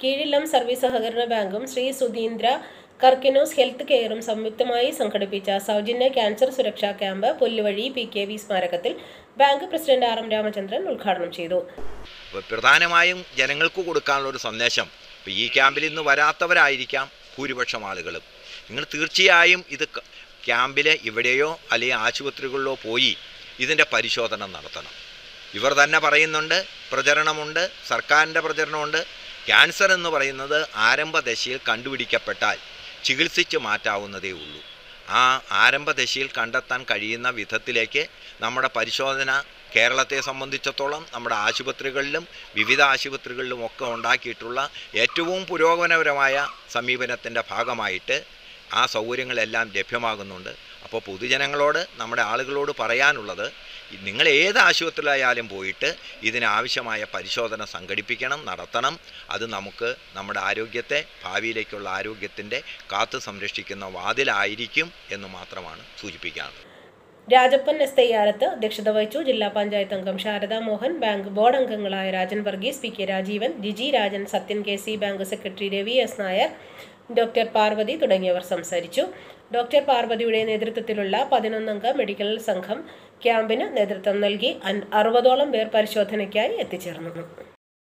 കീഴിലം service സഹകരണ ബാങ്കും Sri Sudheendra Karkinos health കെയറും സംയുക്തമായി സംഘടിപ്പിച്ച സൗജന്യ ക്യാൻസർ സുരക്ഷാ camp Pulluvazhi P K V സ്മാരകത്തിൽ bank president R M Ramachandran ഉദ്ഘാടനം ചെയ്തു അപ്പോൾ പ്രധാനമായും ജനങ്ങൾക്ക് കൊടുക്കാനുള്ള ഒരു സന്ദേശം ഇപ്പോൾ ഈ ക്യാമ്പിൽ ഇന്ന് വരാത്തവരായിരിക്കാം ഭൂരിപക്ഷം ആളുകളും നിങ്ങൾ തീർച്ചയായും ഇത് ക- ക്യാമ്പിൽ ഇവിടെയോ അല്ലെങ്കിൽ ആശുപത്രികളിലോ പോയി ഇതിൻ്റെ പരിശോധന നടത്തണം ഇവർ തന്നെ പറയുന്നുണ്ട് പ്രചരണമുണ്ട് സർക്കാരിൻ്റെ പ്രചരണമുണ്ട് ക്യാൻസർ എന്ന് പറയുന്നത് ആരംഭദശയിൽ കണ്ടുപിടിക്കപ്പെട്ടാൽ ചികിത്സിച്ച് മാറ്റാവുന്നതേ ഉള്ളൂ ആ ആരംഭദശയിൽ കണ്ടെത്താൻ കഴിയുന്ന വിധത്തിലേക്ക് നമ്മുടെ പരിശോധന കേരളത്തെ സംബന്ധിച്ചിടത്തോളം നമ്മുടെ ആശുപത്രികളിലും വിവിധ ആശുപത്രികളിലും ഒക്കെ ഉണ്ടാക്കിയിട്ടുള്ള ഏറ്റവും പുരോഗമനപരമായ സമീപനത്തിൻ്റെ ഭാഗമായിട്ട് ആ സൗകര്യങ്ങളെല്ലാം ലഭ്യമാകുന്നുണ്ട് അപ്പോൾ പൊതുജനങ്ങളോട് നമ്മുടെ ആളുകളോട് പറയാനുള്ളത് നിങ്ങൾ ഏത് ആശുപത്രിയിലായാലും പോയിട്ട് ഇതിനാവശ്യമായ പരിശോധന സംഘടിപ്പിക്കണം നടത്തണം അത് നമുക്ക് നമ്മുടെ ആരോഗ്യത്തെ ഭാവിയിലേക്കുള്ള ആരോഗ്യത്തിൻ്റെ കാത്തു സംരക്ഷിക്കുന്ന വാതിലായിരിക്കും എന്ന് മാത്രമാണ് സൂചിപ്പിക്കാനുള്ളത് രാജപ്പൻ എസ് തയ്യാറത്ത് അധ്യക്ഷത വഹിച്ചു ജില്ലാ പഞ്ചായത്ത് അംഗം ശാരദ മോഹൻ ബാങ്ക് ബോർഡ് അംഗങ്ങളായ Rajan Varghese P K Rajeevan Jiji Rajan Sathyan K C bank secretary Ravi S Nair doctor Parvathy തുടങ്ങിയവർ സംസാരിച്ചു ഡോക്ടർ പാർവതിയുടെ നേതൃത്വത്തിലുള്ള പതിനൊന്നംഗ മെഡിക്കൽ സംഘം ക്യാമ്പിന് നേതൃത്വം നൽകി അൻ- അറുപതോളം പേർ പരിശോധനയ്ക്കായി എത്തിച്ചേർന്നു